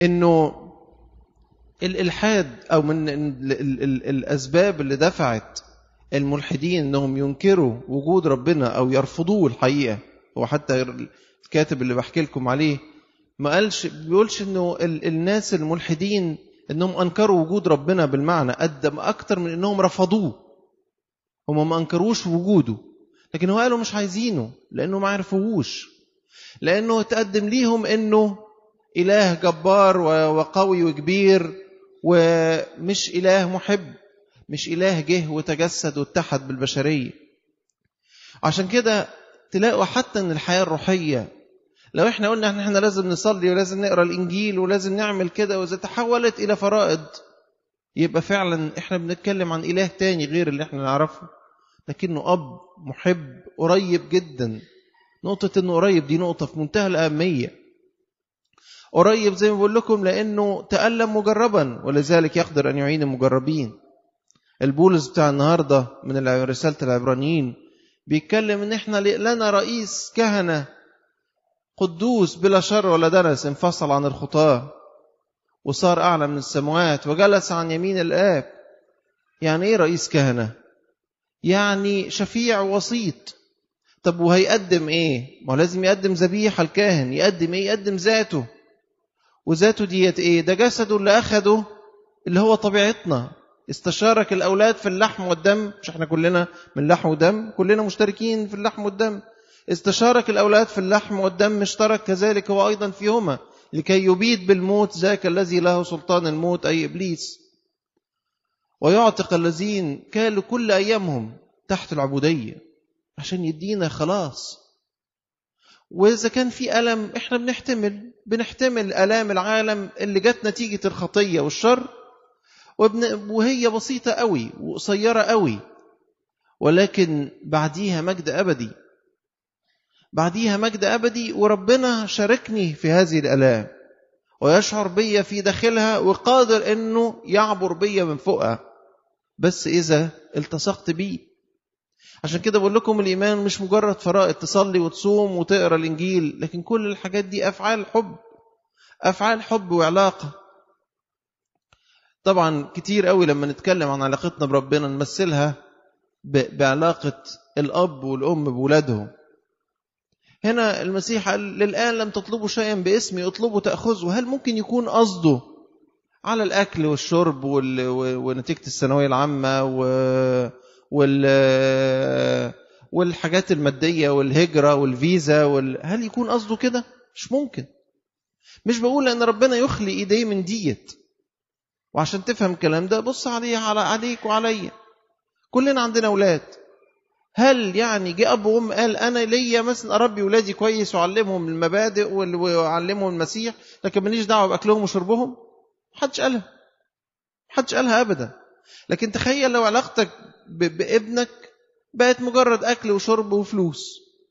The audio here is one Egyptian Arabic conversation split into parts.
انه الالحاد او من ال ال ال الاسباب اللي دفعت الملحدين انهم ينكروا وجود ربنا او يرفضوه الحقيقه هو حتى الكاتب اللي بحكي لكم عليه ما قالش بيقولش انه ال الناس الملحدين انهم انكروا وجود ربنا بالمعنى قدم اكتر من انهم رفضوه هم ما انكروش وجوده لكن هو قالوا مش عايزينه لانه ما عرفوهوش لانه تقدم ليهم انه اله جبار وقوي وكبير ومش اله محب مش اله جه وتجسد واتحد بالبشريه عشان كده تلاقوا حتى ان الحياه الروحيه لو احنا قلنا ان احنا لازم نصلي ولازم نقرا الانجيل ولازم نعمل كده واذا تحولت الى فرائض يبقى فعلا احنا بنتكلم عن اله تاني غير اللي احنا نعرفه لكنه اب محب قريب جدا نقطة انه قريب دي نقطة في منتهى الأهمية قريب زي ما بقول لكم لأنه تألم مجربا ولذلك يقدر أن يعين المجربين البولس بتاع النهاردة من رسالة العبرانيين بيتكلم ان احنا لنا رئيس كهنة قدوس بلا شر ولا دنس انفصل عن الخطاة وصار أعلى من السماوات وجلس عن يمين الآب يعني ايه رئيس كهنة يعني شفيع وسيط طب وهيقدم ايه ما هو لازم يقدم ذبيحة الكاهن يقدم ايه يقدم ذاته وذاته ديت ايه ده جسده اللي اخده اللي هو طبيعتنا استشارك الاولاد في اللحم والدم مش احنا كلنا من لحم ودم كلنا مشتركين في اللحم والدم استشارك الاولاد في اللحم والدم اشترك كذلك هو ايضا فيهما لكي يبيد بالموت ذاك الذي له سلطان الموت اي ابليس ويعتق الذين كانوا كل ايامهم تحت العبوديه عشان يدينا خلاص وإذا كان في ألم إحنا بنحتمل بنحتمل ألام العالم اللي جت نتيجة الخطية والشر وبن... وهي بسيطة قوي وقصيرة قوي ولكن بعديها مجد أبدي بعديها مجد أبدي وربنا شاركني في هذه الألام ويشعر بيا في داخلها وقادر أنه يعبر بيا من فوقها بس إذا التصقت بيه عشان كده بقول لكم الإيمان مش مجرد فرائض تصلي وتصوم وتقرأ الإنجيل لكن كل الحاجات دي أفعال حب أفعال حب وعلاقة طبعا كتير قوي لما نتكلم عن علاقتنا بربنا نمثلها بعلاقة الأب والأم بولادهم هنا المسيح قال للآن لم تطلبوا شيئا باسمي اطلبوا تأخذوا هل ممكن يكون قصده على الأكل والشرب وال... ونتيجة الثانوية العامة و... وال والحاجات المادية والهجرة والفيزا وال... هل يكون قصده كده؟ مش ممكن مش بقول ان ربنا يخلي ايديه من ديت وعشان تفهم الكلام ده بص عليه على عليك وعليا كلنا عندنا اولاد هل يعني جه اب وام قال انا ليا مثلا اربي ولادي كويس واعلمهم المبادئ واعلمهم المسيح لكن ماليش دعوه باكلهم وشربهم محدش قالها محدش قالها ابدا لكن تخيل لو علاقتك بابنك بقت مجرد اكل وشرب وفلوس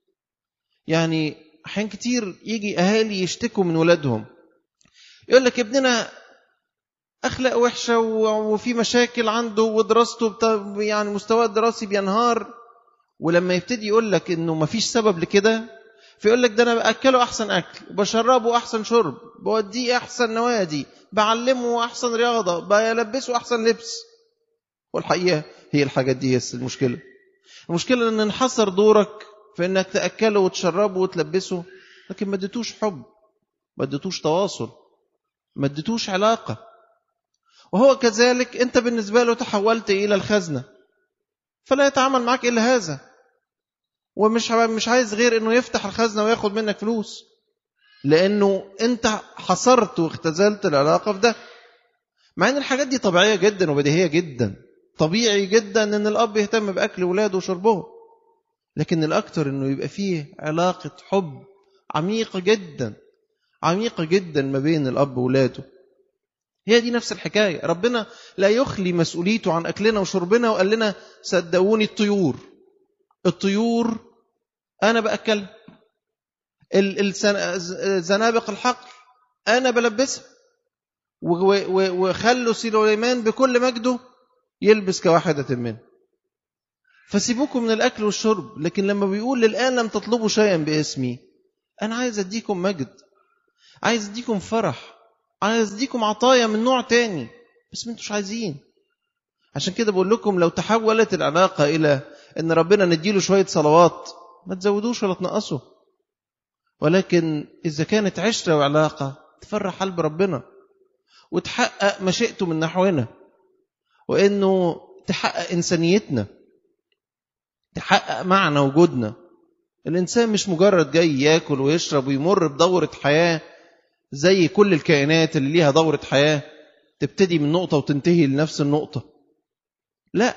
يعني احيان كتير يجي اهالي يشتكوا من ولادهم يقول لك ابننا اخلاق وحشه وفي مشاكل عنده ودراسته يعني مستواه الدراسي بينهار ولما يبتدي يقول لك انه مفيش سبب لكده فيقول لك ده انا باكله احسن اكل وبشربه احسن شرب بوديه احسن نوادي بعلمه احسن رياضه بلبسه احسن لبس والحقيقه هي الحاجات دي هي المشكله المشكله ان انحصر دورك في انك تاكله وتشربه وتلبسه لكن ما اديتوش حب ما اديتوش تواصل ما اديتوش علاقه وهو كذلك انت بالنسبه له تحولت الى الخزنه فلا يتعامل معك الا هذا ومش مش عايز غير انه يفتح الخزنه وياخد منك فلوس لانه انت حصرت واختزلت العلاقه في ده مع ان الحاجات دي طبيعيه جدا وبديهيه جدا طبيعي جدا ان الاب يهتم باكل ولاده وشربهم لكن الاكثر انه يبقى فيه علاقه حب عميقه جدا عميقه جدا ما بين الاب وولاده هي دي نفس الحكايه ربنا لا يخلي مسؤوليته عن اكلنا وشربنا وقال لنا صدقوني الطيور الطيور انا باكلها زنابق الحقل انا بلبسها وخلوا سليمان بكل مجده يلبس كواحدة منه فسيبوكم من الأكل والشرب لكن لما بيقول للآن لم تطلبوا شيئا باسمي أنا عايز أديكم مجد عايز أديكم فرح عايز اديكم عطايا من نوع تاني بس ما انتوش عايزين عشان كده بقول لكم لو تحولت العلاقة إلى إن ربنا نديله شوية صلوات ما تزودوش ولا تنقصوا ولكن إذا كانت عشرة وعلاقة تفرح قلب ربنا وتحقق مشيئته من نحونا وإنه تحقق إنسانيتنا تحقق معنى وجودنا الإنسان مش مجرد جاي ياكل ويشرب ويمر بدورة حياة زي كل الكائنات اللي ليها دورة حياة تبتدي من نقطة وتنتهي لنفس النقطة لا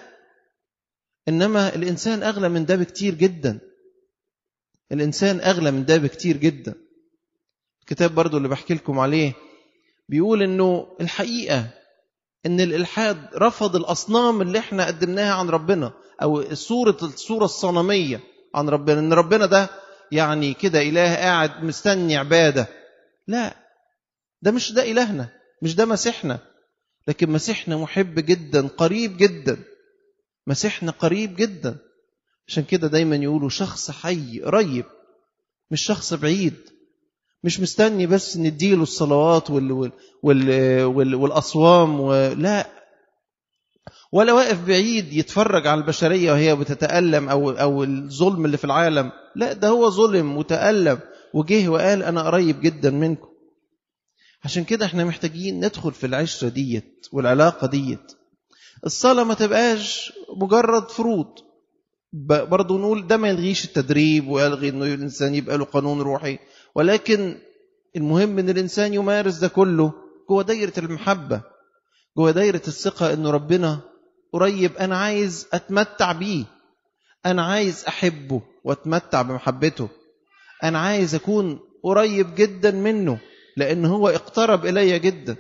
إنما الإنسان أغلى من ده بكتير جدا الإنسان أغلى من ده بكتير جدا الكتاب برضو اللي بحكي لكم عليه بيقول إنه الحقيقة إن الإلحاد رفض الأصنام اللي إحنا قدمناها عن ربنا أو صورة الصورة الصنمية عن ربنا إن ربنا ده يعني كده إله قاعد مستني عبادة لا ده مش ده إلهنا مش ده مسيحنا لكن مسيحنا محب جدا قريب جدا مسيحنا قريب جدا عشان كده دايما يقولوا شخص حي قريب مش شخص بعيد مش مستني بس نديله الصلوات وال وال وال وال والأصوام ولا ولا واقف بعيد يتفرج على البشرية وهي بتتألم أو أو الظلم اللي في العالم لا ده هو ظلم وتألم وجه وقال أنا قريب جدا منكم عشان كده احنا محتاجين ندخل في العشرة ديت والعلاقة ديت الصلاة ما تبقاش مجرد فروض برضه نقول ده ما يلغيش التدريب ويلغي انه الانسان يبقى له قانون روحي ولكن المهم ان الانسان يمارس ده كله جوه دايره المحبه جوه دايره الثقه انه ربنا قريب انا عايز اتمتع بيه انا عايز احبه واتمتع بمحبته انا عايز اكون قريب جدا منه لان هو اقترب الي جدا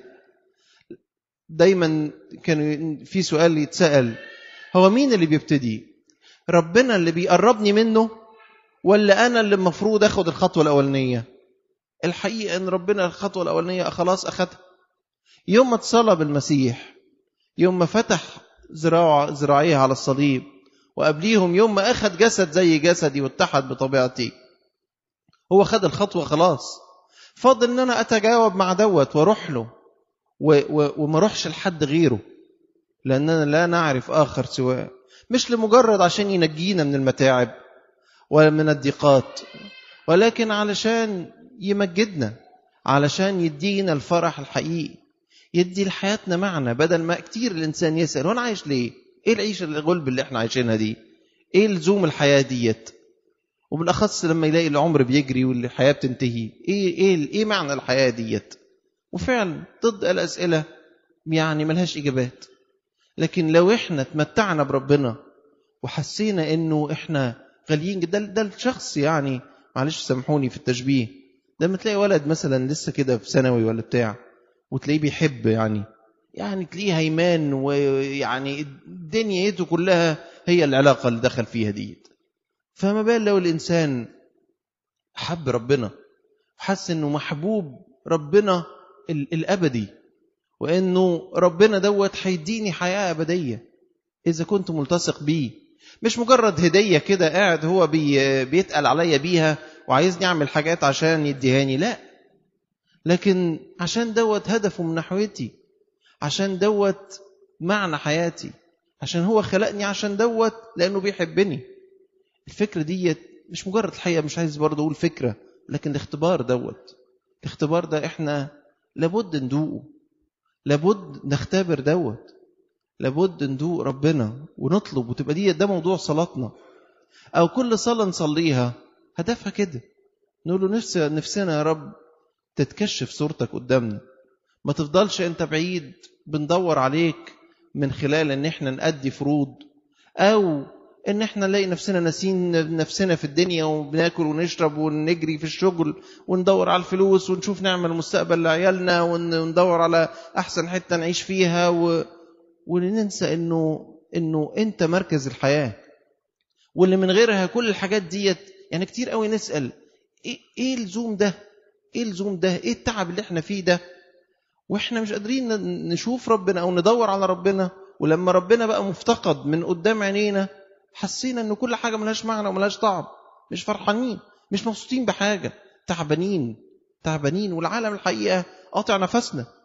دايما كان في سؤال يتسال هو مين اللي بيبتدي ربنا اللي بيقربني منه ولا انا اللي المفروض اخد الخطوه الاولانيه الحقيقه ان ربنا الخطوه الاولانيه خلاص اخدها يوم ما اتصلب المسيح يوم ما فتح ذراع ذراعيه على الصليب وقبليهم يوم ما اخد جسد زي جسدي واتحد بطبيعتي هو خد الخطوه خلاص فاضل ان انا اتجاوب مع دوت واروح له و و وما اروحش لحد غيره لاننا لا نعرف اخر سواه مش لمجرد عشان ينجينا من المتاعب ولا من الضيقات ولكن علشان يمجدنا علشان يدينا الفرح الحقيقي يدي لحياتنا معنى بدل ما كتير الانسان يسال وانا عايش ليه؟ ايه العيشه الغلب اللي احنا عايشينها دي؟ ايه لزوم الحياه ديت؟ وبالاخص لما يلاقي العمر بيجري والحياه بتنتهي ايه ايه ايه معنى الحياه ديت؟ وفعلا ضد الاسئله يعني ملهاش اجابات لكن لو احنا اتمتعنا بربنا وحسينا انه احنا غاليين ده ده الشخص يعني معلش سامحوني في التشبيه لما تلاقي ولد مثلا لسه كده في ثانوي ولا بتاع وتلاقيه بيحب يعني يعني تلاقيه هيمان ويعني دنيته كلها هي العلاقه اللي دخل فيها ديت فما بال لو الانسان حب ربنا حس انه محبوب ربنا الابدي وانه ربنا دوت هيديني حياه ابديه اذا كنت ملتصق بيه مش مجرد هديه كده قاعد هو بي بيتقل عليا بيها وعايزني اعمل حاجات عشان يديهاني لا لكن عشان دوت هدفه من نحوتي عشان دوت معنى حياتي عشان هو خلقني عشان دوت لانه بيحبني الفكره ديت مش مجرد الحقيقه مش عايز برضه اقول فكره لكن الاختبار دوت الاختبار ده احنا لابد ندوقه لابد نختبر دوت لابد ندوق ربنا ونطلب وتبقى دي ده موضوع صلاتنا او كل صلاه نصليها هدفها كده نقول له نفسي نفسنا يا رب تتكشف صورتك قدامنا ما تفضلش انت بعيد بندور عليك من خلال ان احنا نأدي فروض او ان احنا نلاقي نفسنا ناسين نفسنا في الدنيا وبناكل ونشرب ونجري في الشغل وندور على الفلوس ونشوف نعمل مستقبل لعيالنا وندور على احسن حته نعيش فيها و... وننسى انه انه انت مركز الحياه واللي من غيرها كل الحاجات ديت يعني كتير قوي نسال ايه ايه الزوم ده ايه الزوم ده ايه التعب اللي احنا فيه ده واحنا مش قادرين نشوف ربنا او ندور على ربنا ولما ربنا بقى مفتقد من قدام عينينا حسينا ان كل حاجه ملهاش معنى وملهاش طعم مش فرحانين مش مبسوطين بحاجه تعبانين تعبانين والعالم الحقيقه قاطع نفسنا